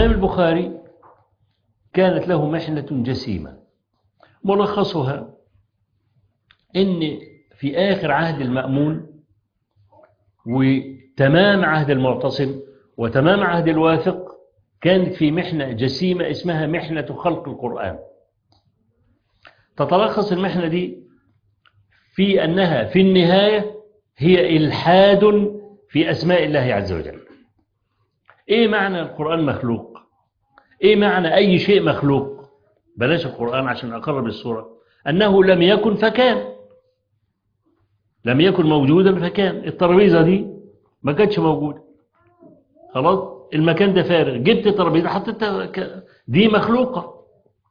الإمام البخاري كانت له محنة جسيمة ملخصها إن في آخر عهد المأمون وتمام عهد المعتصم وتمام عهد الواثق كانت في محنة جسيمة اسمها محنة خلق القرآن تتلخص المحنة دي في أنها في النهاية هي إلحاد في أسماء الله عز وجل إيه معنى القرآن مخلوق إيه معنى أي شيء مخلوق بلاش القرآن عشان أقرب الصورة أنه لم يكن فكان لم يكن موجودا فكان الترابيزة دي ما كانتش موجودة خلاص المكان ده فارغ جبت ترابيزة حطيتها ك- دي مخلوقة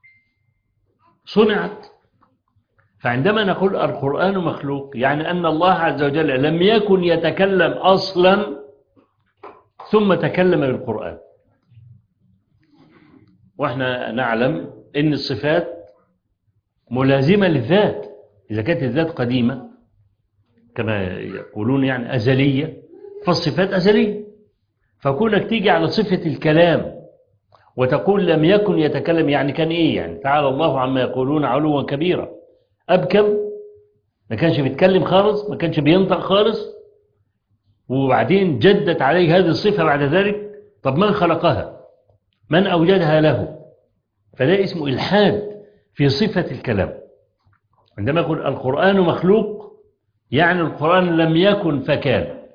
صنعت فعندما نقول القرآن مخلوق يعني أن الله عز وجل لم يكن يتكلم أصلا ثم تكلم بالقرآن واحنا نعلم ان الصفات ملازمة للذات إذا كانت الذات قديمة كما يقولون يعني أزلية فالصفات أزلية فكونك تيجي على صفة الكلام وتقول لم يكن يتكلم يعني كان إيه يعني تعالى الله عما يقولون علوا كبيرا أبكم ما كانش بيتكلم خالص ما كانش بينطق خالص وبعدين جدت عليه هذه الصفة بعد ذلك طب من خلقها من أوجدها له فده اسمه إلحاد في صفة الكلام عندما يقول القرآن مخلوق يعني القرآن لم يكن فكان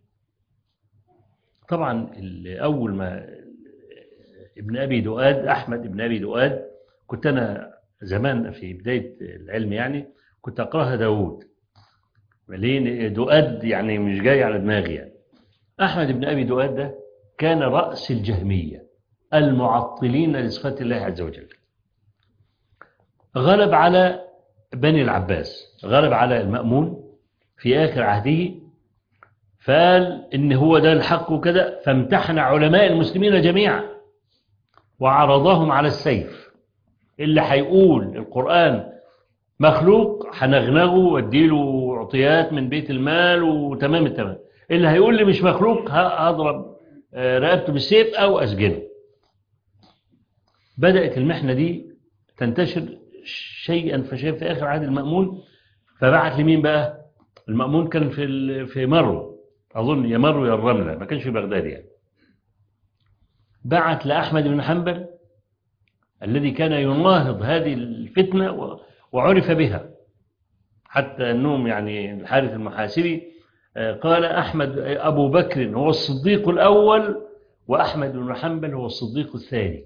طبعا أول ما ابن أبي دؤاد أحمد ابن أبي دؤاد كنت أنا زمان في بداية العلم يعني كنت أقرأها داود ليه دؤاد يعني مش جاي على دماغي يعني أحمد بن أبي دؤاد ده كان رأس الجهمية المعطلين لصفات الله عز وجل غلب على بني العباس غلب على المأمون في آخر عهده فقال إن هو ده الحق وكده فامتحن علماء المسلمين جميعا وعرضهم على السيف اللي هيقول القرآن مخلوق هنغنغه واديله عطيات من بيت المال وتمام التمام اللي هيقول لي مش مخلوق هضرب رقبته بالسيف أو أسجنه بدأت المحنة دي تنتشر شيئا فشيئا في آخر عهد المأمون فبعت لمين بقى المأمون كان في في مرو أظن يا مرو يا الرملة ما كانش في بغداد يعني بعت لأحمد بن حنبل الذي كان يناهض هذه الفتنة وعرف بها حتى أنهم يعني الحارث المحاسبي قال أحمد أبو بكر هو الصديق الأول وأحمد بن حنبل هو الصديق الثاني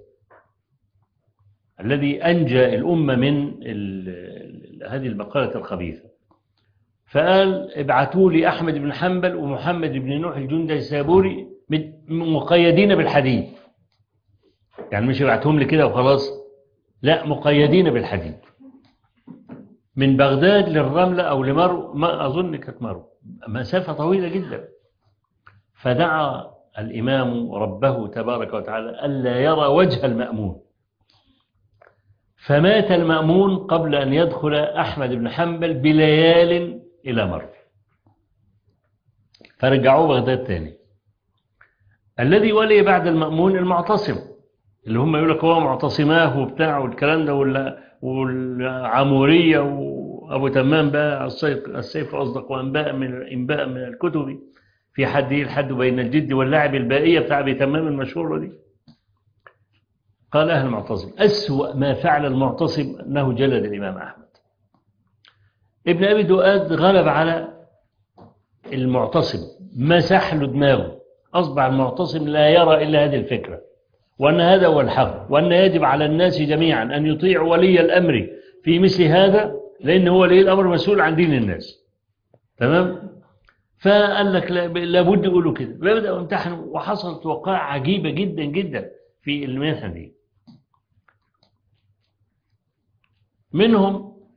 الذي أنجى الأمة من هذه المقالة الخبيثة فقال ابعتوا لي أحمد بن حنبل ومحمد بن نوح الجندي السابوري مقيدين بالحديد يعني مش ابعتهم لي كده وخلاص لا مقيدين بالحديد من بغداد للرملة أو لمرو ما أظن كانت مرو مسافة طويلة جدا فدعا الإمام ربه تبارك وتعالى ألا يرى وجه المأمون فمات المأمون قبل أن يدخل أحمد بن حنبل بليال إلى مرو فرجعوه بغداد تاني الذي ولي بعد المأمون المعتصم اللي هم يقول لك هو معتصماه وبتاع والكلام ده ولا والعمورية وأبو تمام بقى السيف, السيف أصدق وأنباء من إنباء من الكتب في حده الحد بين الجد واللعب البائية بتاع أبي تمام المشهورة دي قال أهل المعتصم أسوأ ما فعل المعتصم أنه جلد الإمام أحمد ابن أبي دؤاد غلب على المعتصم مسح له دماغه أصبح المعتصم لا يرى إلا هذه الفكرة وأن هذا هو الحق وأن يجب على الناس جميعا أن يطيعوا ولي الأمر في مثل هذا لأن هو ولي الأمر مسؤول عن دين الناس تمام فقال لك لابد يقولوا كده بدأوا امتحنوا وحصلت وقائع عجيبة جدا جدا في المنحة دي منهم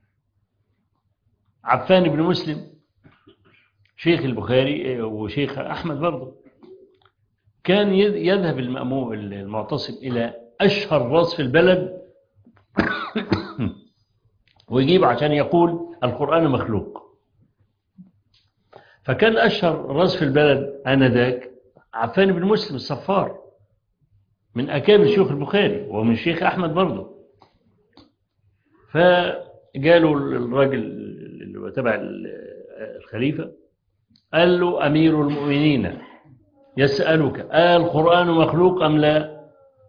عفان بن مسلم شيخ البخاري وشيخ أحمد برضه كان يذهب المأموم المعتصم إلى أشهر راس في البلد ويجيب عشان يقول القرآن مخلوق فكان أشهر راس في البلد آنذاك عفان بن مسلم الصفار من أكابر شيوخ البخاري ومن الشيخ أحمد برضه فقالوا الراجل اللي هو تبع الخليفة قال له أمير المؤمنين يسألك القرآن مخلوق أم لا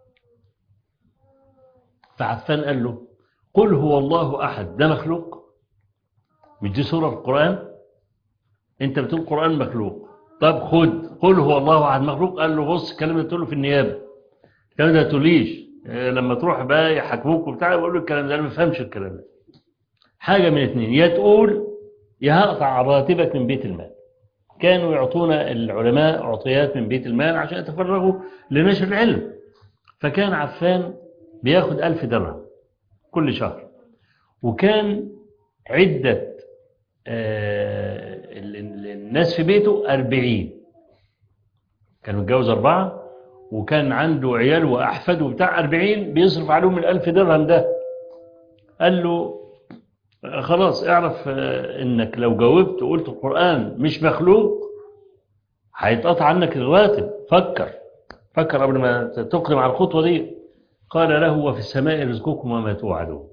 فعفان قال له قل هو الله أحد ده مخلوق مش دي سورة في القرآن انت بتقول القرآن مخلوق طب خد قل هو الله أحد مخلوق قال له بص الكلام ده تقوله في النيابة الكلام ده تقوليش لما تروح بقى يحاكموك وبتاع يقول له الكلام ده انا ما بفهمش الكلام ده حاجة من اثنين يا تقول يا هقطع راتبك من بيت المال كانوا يعطون العلماء عطيات من بيت المال عشان يتفرغوا لنشر العلم فكان عفان بياخد ألف درهم كل شهر وكان عدة آه الناس في بيته أربعين كان متجوز أربعة وكان عنده عيال وأحفاد وبتاع أربعين بيصرف عليهم الألف درهم ده قال له خلاص اعرف انك لو جاوبت وقلت القرآن مش مخلوق هيتقطع عنك الراتب فكر فكر قبل ما تقدم على الخطوة دي قال له وفي السماء رزقكم وما توعدون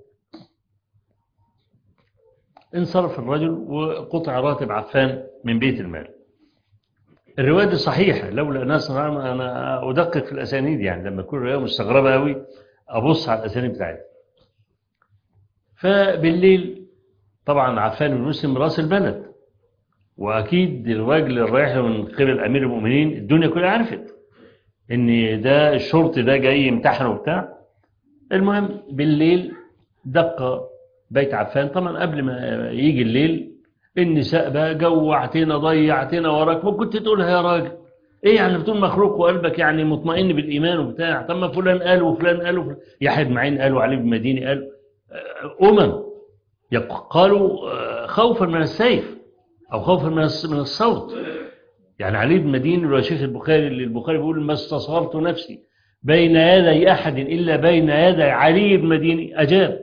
انصرف الرجل وقطع راتب عفان من بيت المال الرواية دي صحيحة لولا ناس أنا أدقق في الأسانيد يعني لما يكون الرواية مستغربة أوي أبص على الأسانيد بتاعتها فبالليل طبعا عفان بن مسلم راس البلد واكيد الراجل الرايح من قبل امير المؤمنين الدنيا كلها عرفت ان ده الشرطي ده جاي يمتحن وبتاع المهم بالليل دق بيت عفان طبعا قبل ما يجي الليل النساء بقى جوعتنا ضيعتنا وراك ما كنت تقولها يا راجل ايه يعني بتقول مخلوق وقلبك يعني مطمئن بالايمان وبتاع طب ما فلان قال وفلان قال وفلان يحيى بن معين قال وعلي بن مديني قال أمم قالوا خوفا من السيف أو خوفا من الصوت يعني علي بن مدين اللي هو شيخ البخاري اللي البخاري بيقول ما استصغرت نفسي بين يدي أحد إلا بين يدي علي بن مديني أجاب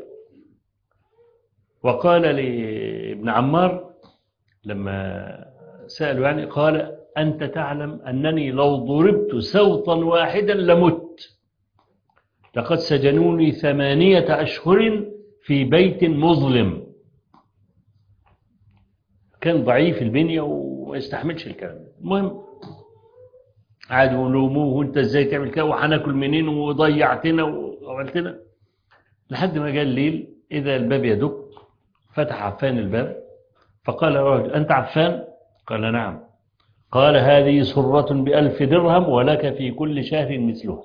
وقال لابن عمار لما سألوا يعني قال أنت تعلم أنني لو ضربت سوطا واحدا لمت لقد سجنوني ثمانية أشهر في بيت مظلم كان ضعيف البنية وما يستحملش الكلام المهم قعدوا يلوموه وانت ازاي تعمل كده وهناكل منين وضيعتنا وعملتنا لحد ما جاء الليل اذا الباب يدق فتح عفان الباب فقال الرجل انت عفان قال نعم قال هذه سرة بألف درهم ولك في كل شهر مثلها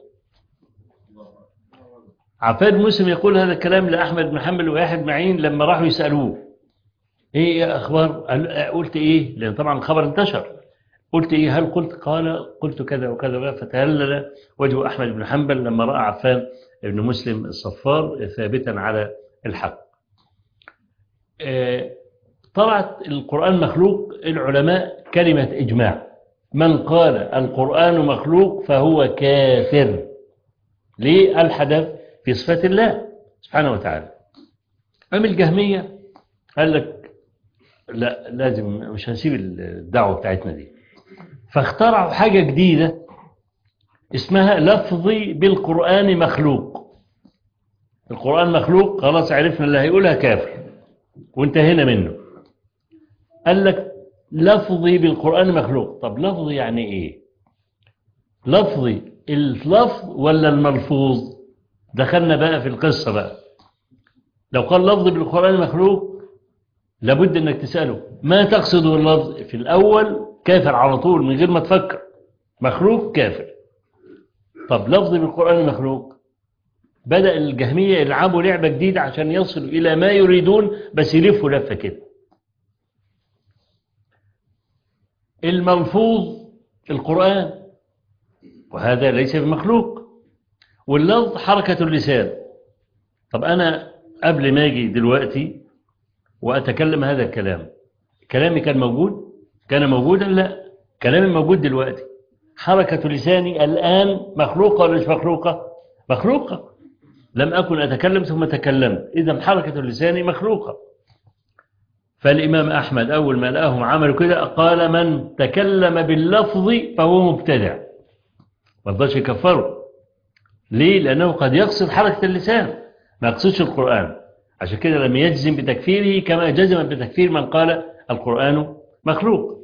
عفان مسلم يقول هذا الكلام لأحمد بن حنبل ويحيى معين لما راحوا يسألوه ايه يا اخبار قلت ايه لان طبعا الخبر انتشر قلت ايه هل قلت قال قلت كذا وكذا فتهلل وجه احمد بن حنبل لما راى عفان بن مسلم الصفار ثابتا على الحق طلعت القرآن مخلوق العلماء كلمة إجماع من قال القرآن مخلوق فهو كافر ليه الحدث في صفات الله سبحانه وتعالى أم الجهمية قال لك لا لازم مش هنسيب الدعوة بتاعتنا دي فاخترعوا حاجة جديدة اسمها لفظي بالقرآن مخلوق القرآن مخلوق خلاص عرفنا اللي هيقولها كافر وانتهينا منه قال لك لفظي بالقرآن مخلوق طب لفظي يعني ايه لفظي اللفظ ولا الملفوظ دخلنا بقى في القصة بقى لو قال لفظي بالقرآن مخلوق لابد انك تسأله ما تقصد اللفظ في الأول كافر على طول من غير ما تفكر مخلوق كافر طب لفظي بالقرآن مخلوق بدأ الجهمية يلعبوا لعبة جديدة عشان يصلوا إلى ما يريدون بس يلفوا لفة كده الملفوظ القرآن وهذا ليس بمخلوق واللفظ حركة اللسان طب أنا قبل ما أجي دلوقتي وأتكلم هذا الكلام كلامي كان موجود كان موجودا لا كلامي موجود دلوقتي حركة لساني الآن مخلوقة ولا مش مخلوقة مخلوقة لم أكن أتكلم ثم تكلمت إذا حركة لساني مخلوقة فالإمام أحمد أول ما لقاهم عملوا كده قال من تكلم باللفظ فهو مبتدع ما رضاش يكفره ليه لأنه قد يقصد حركة اللسان ما يقصدش القرآن عشان كده لم يجزم بتكفيره كما جزم بتكفير من قال القرآن مخلوق